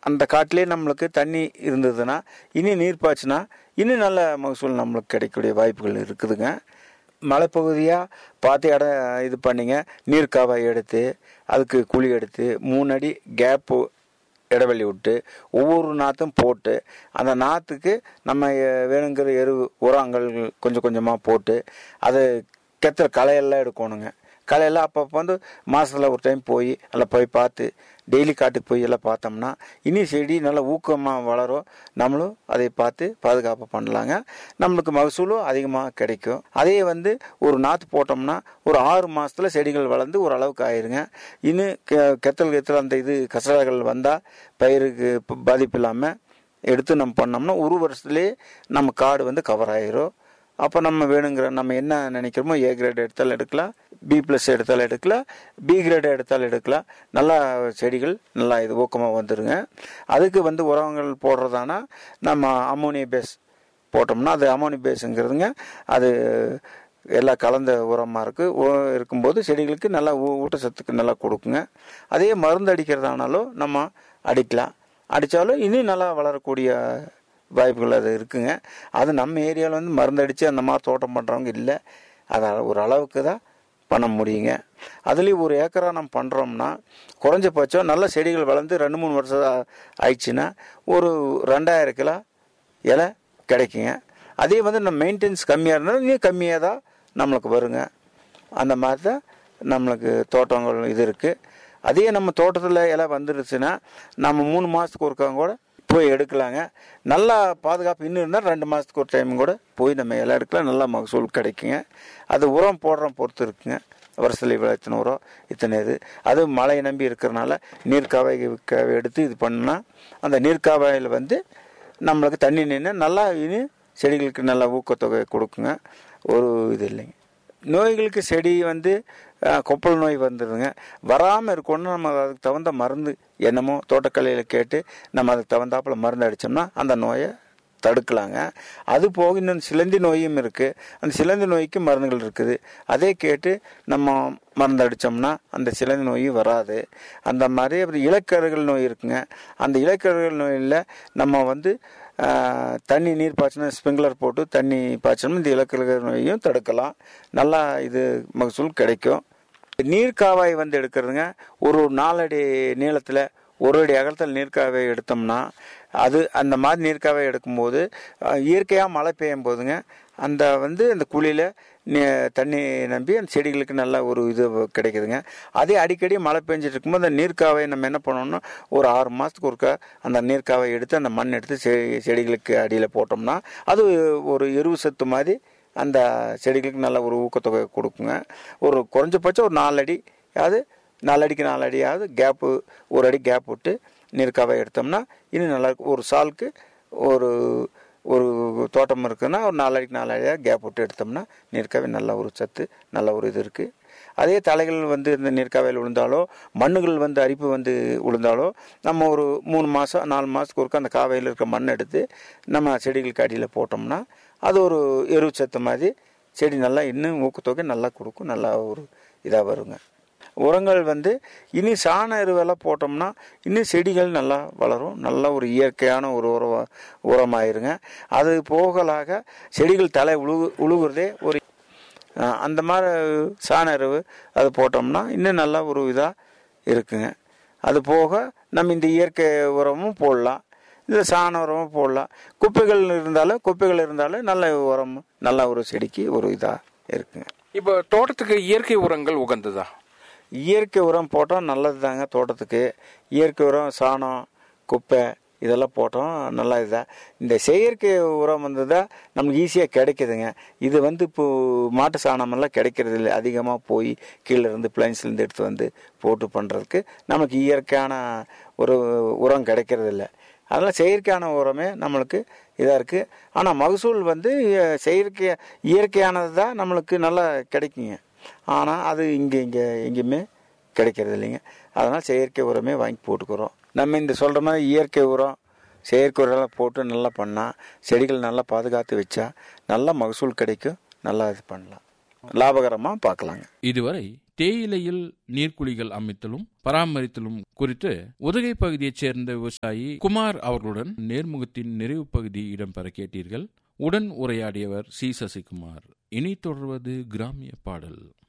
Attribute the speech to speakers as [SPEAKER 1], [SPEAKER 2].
[SPEAKER 1] அந்த காட்டிலே நம்மளுக்கு தண்ணி இருந்ததுன்னா இனி நீர் பாய்ச்சினா இன்னும் நல்ல மகசூல் நம்மளுக்கு கிடைக்கக்கூடிய வாய்ப்புகள் இருக்குதுங்க மலைப்பகுதியாக பார்த்து இடம் இது பண்ணிங்க நீர் காவாய் எடுத்து அதுக்கு குழி எடுத்து மூணு அடி கேப்பு இடைவெளி விட்டு ஒவ்வொரு நாற்றும் போட்டு அந்த நாற்றுக்கு நம்ம அஹ், வேணுங்கிற எரு உரங்கள் கொஞ்சம் கொஞ்சமாக போட்டு அது கெத்துற களையெல்லாம் எடுக்கணுங்க களையெல்லாம் அப்பப்போ வந்து மாதத்தில் ஒரு டைம் போய் எல்லாம் போய் பார்த்து டெய்லி காட்டுக்கு போய் எல்லாம் பார்த்தோம்னா இனி செடி நல்லா ஊக்கமாக வளரும் நம்மளும் அதை பார்த்து பாதுகாப்பு பண்ணலாங்க நம்மளுக்கு மகசூலும் அதிகமாக கிடைக்கும் அதே வந்து ஒரு நாற்று போட்டோம்னா ஒரு ஆறு மாதத்தில் செடிகள் வளர்ந்து ஒரு அளவுக்கு ஆயிருங்க இன்னும் கெ- கெத்தல் கெத்தல் அந்த இது கசடங்கள் வந்தால் பயிருக்கு ப- பாதிப்பு இல்லாமல் எடுத்து நம்ம பண்ணோம்னா ஒரு வருஷத்துலேயே நம்ம காடு வந்து கவர் ஆயிரும் அப்போ நம்ம வேணுங்கிற நம்ம என்ன நினைக்கிறோமோ ஏ கிரேட் எடுத்தாலும் எடுக்கலாம் பி ப்ளஸ் எடுத்தாலும் எடுக்கலாம் பி கிரேட் எடுத்தாலும் எடுக்கலாம் நல்லா செடிகள் நல்லா இது ஊக்கமாக வந்துருங்க அதுக்கு வந்து உரங்கள் போடுறதானா நம்ம அம்மோனியா பேஸ் போட்டோம்னா அது அம்மோனியா பேஸுங்கிறதுங்க அது எல்லாம் கலந்த உரமாக இருக்குது இருக்கும்போது செடிகளுக்கு நல்லா ஊ- ஊட்டச்சத்துக்கு நல்லா கொடுக்குங்க அதே மருந்து அடிக்கிறதானாலும் நம்ம அடிக்கலாம் அடித்தாலும் இன்னும் நல்லா வளரக்கூடிய வாய்ப்புகள் அது இருக்குங்க அது நம்ம ஏரியாவில் வந்து மருந்து அடித்து அந்த மாதிரி தோட்டம் பண்ணுறவங்க இல்லை அதை ஒரு அளவுக்கு தான் பண்ண முடியுங்க அதுலேயும் ஒரு ஏக்கரா நம்ம பண்ணுறோம்னா குறைஞ்சபட்சம் நல்ல செடிகள் வளர்ந்து ரெண்டு மூணு வருஷம் ஆ- ஆயிடுச்சுன்னா ஒரு ரெண்டாயிரம் கிலோ இலை கிடைக்குங்க அதே வந்து நம்ம மெயின்டெனன்ஸ் கம்மியாக இருந்தாலும் இன்னும் கம்மியாக தான் நம்மளுக்கு வருங்க அந்த மாதிரி தான் நம்மளுக்கு தோட்டங்கள் இது இருக்குது அதே நம்ம தோட்டத்தில் இலை வந்துருச்சுன்னா நம்ம மூணு மாதத்துக்கு ஒருக்கா கூட போய் எடுக்கலாங்க நல்லா பாதுகாப்பு இன்னும் இருந்தால் ரெண்டு மாதத்துக்கு ஒரு டைம் கூட போய் நம்ம இலை எடுக்கலாம் நல்லா மகசூல் கிடைக்குங்க அது உரம் போடுறோம் பொறுத்து இருக்குங்க வருஷத்தில் இவ்வளோ இத்தனை உரம் இத்தனை இது அது மழையை நம்பி இருக்கிறனால நீர்க்காவை காவை எடுத்து இது பண்ணா அந்த நீர்க்காவாயில் வந்து நம்மளுக்கு தண்ணி நின்று நல்லா இனி செடிகளுக்கு நல்லா ஊக்கத்தொகை கொடுக்குங்க ஒரு இது இல்லைங்க நோய்களுக்கு செடி வந்து அஹ், கொப்பல் நோய் வந்துடுதுங்க வராமல் இருக்கணும்னு நம்ம அதுக்கு தகுந்த மருந்து என்னமோ தோட்டக்கலையில் கேட்டு நம்ம அதுக்கு தகுந்தாப்புல மருந்து அடித்தோம்னா அந்த நோயை தடுக்கலாங்க அது போக இன்னும் சிலந்தி நோயும் இருக்குது அந்த சிலந்தி நோய்க்கு மருந்துகள் இருக்குது அதே கேட்டு நம்ம மருந்து அடித்தோம்னா அந்த சிலந்தி நோயும் வராது அந்த மாதிரி அப்புறம் இலக்கருகள் நோய் இருக்குங்க அந்த இலக்கருகள் நோயில் நம்ம வந்து ஆஹ், தண்ணி நீர் பாய்ச்சினா ஸ்ப்ரிங்க்லர் போட்டு தண்ணி பாய்ச்சணும் இந்த இலக்கருகள் நோயையும் தடுக்கலாம் நல்லா இது மகசூல் கிடைக்கும் நீர்க்காவாய் வந்து எடுக்கிறதுங்க ஒரு நாலடி நீளத்தில் ஒரு அடி அகலத்தில் நீர்க்காவை எடுத்தோம்னா அது அந்த மாதிரி நீர்க்காவை எடுக்கும்போது இயற்கையாக மழை பெய்யும் போதுங்க அந்த வந்து அந்த குழியில் தண்ணி நம்பி அந்த செடிகளுக்கு நல்ல ஒரு இது கிடைக்குதுங்க அதே அடிக்கடி மழை பெஞ்சிட்டு இருக்கும்போது அந்த நீர்க்காவை நம்ம என்ன பண்ணோம்னா ஒரு ஆறு மாதத்துக்கு ஒருக்கா அந்த நீர்க்காவை எடுத்து அந்த மண் எடுத்து செ- செடிகளுக்கு அடியில் போட்டோம்னா அது ஒரு எருவு சத்து மாதிரி அந்த செடிகளுக்கு நல்ல ஒரு ஊக்கத்தொகை கொடுக்குங்க ஒரு குறைஞ்சபட்சம் ஒரு நாலு அடி அதாவது நாலு அடிக்கு நாலு அடியாவது கேப்பு ஒரு அடி கேப் விட்டு நீர்க்காவை எடுத்தோம்னா இன்னும் நல்லா இருக்கும் ஒரு சாலுக்கு ஒரு ஒரு தோட்டம் இருக்குன்னா ஒரு நாலு அடிக்கு நாலு அடியாக கேப் விட்டு எடுத்தோம்னா நீர்க்காவை நல்ல ஒரு சத்து நல்ல ஒரு இது இருக்குது அதே தலைகள் வந்து இந்த நீர்க்காவையில் விழுந்தாலோ மண்ணுகள் வந்து அரிப்பு வந்து விழுந்தாலோ நம்ம ஒரு மூணு மாதம் நாலு மாதத்துக்கு ஒருக்க அந்த காவையில் இருக்க மண் எடுத்து நம்ம செடிகளுக்கு அடியில் போட்டோம்னா அது ஒரு எரு சத்து மாதிரி செடி நல்லா இன்னும் ஊக்கத்தொகை நல்லா கொடுக்கும் நல்லா ஒரு இதாக வருங்க உரங்கள் வந்து இனி சாண எருவெல்லாம் போட்டோம்னா இன்னும் செடிகள் நல்லா வளரும் நல்ல ஒரு இயற்கையான ஒரு உர உரமாயிருங்க அது போகலாக செடிகள் தலை உழுகு உழுகுறதே ஒரு அஹ், அந்த மாதிரி சாண எருவு அது போட்டோம்னா இன்னும் நல்ல ஒரு இதாக இருக்குங்க அது போக நம்ம இந்த இயற்கை உரமும் போடலாம் இந்த சாண உரமும் போடலாம் குப்பைகள் இருந்தாலும் குப்பைகள் இருந்தாலும் நல்ல உரம் நல்ல ஒரு செடிக்கு ஒரு இதாக இருக்குங்க
[SPEAKER 2] இப்போ தோட்டத்துக்கு இயற்கை உரங்கள் உகந்ததா
[SPEAKER 1] இயற்கை உரம் போட்டால் நல்லது தாங்க தோட்டத்துக்கு இயற்கை உரம் சாணம் குப்பை இதெல்லாம் போட்டோம் நல்லா இதுதான் இந்த செயற்கை உரம் வந்து தான் நமக்கு ஈஸியாக கிடைக்குதுங்க இது வந்து இப்போ மாட்டு சாணமெல்லாம் கிடைக்கிறது இல்லை அதிகமாக போய் கீழே இருந்து பிளைன்ஸ்லேருந்து எடுத்து வந்து போட்டு பண்ணுறதுக்கு நமக்கு இயற்கையான ஒரு உரம் கிடைக்கிறது இல்லை அதனால் செயற்கையான உரமே நம்மளுக்கு இதாக இருக்குது ஆனால் மகசூல் வந்து அஹ், செயற்கை இயற்கையானது தான் நம்மளுக்கு நல்லா கிடைக்குங்க ஆனால் அது இங்கே இங்கே எங்கேயுமே கிடைக்கிறது இல்லைங்க அதனால் செயற்கை உரமே வாங்கி போட்டுக்கிறோம் நம்ம இந்த சொல்கிற மாதிரி இயற்கை உரம் செயற்கை உரம் போட்டு நல்லா பண்ணால் செடிகள் நல்லா பாதுகாத்து வச்சா நல்ல மகசூல் கிடைக்கும் நல்லா இது பண்ணலாம் லாபகரமாக பார்க்கலாங்க
[SPEAKER 3] இதுவரை தேயிலையில் நீர்க்குழிகள் அமைத்தலும் பராமரித்தலும் குறித்து உதகை பகுதியைச் சேர்ந்த விவசாயி குமார் அவர்களுடன் நேர்முகத்தின் நிறைவு பகுதி இடம்பெற கேட்டீர்கள் உடன் உரையாடியவர் சி சசிகுமார் இனி தொடர்வது கிராமிய பாடல்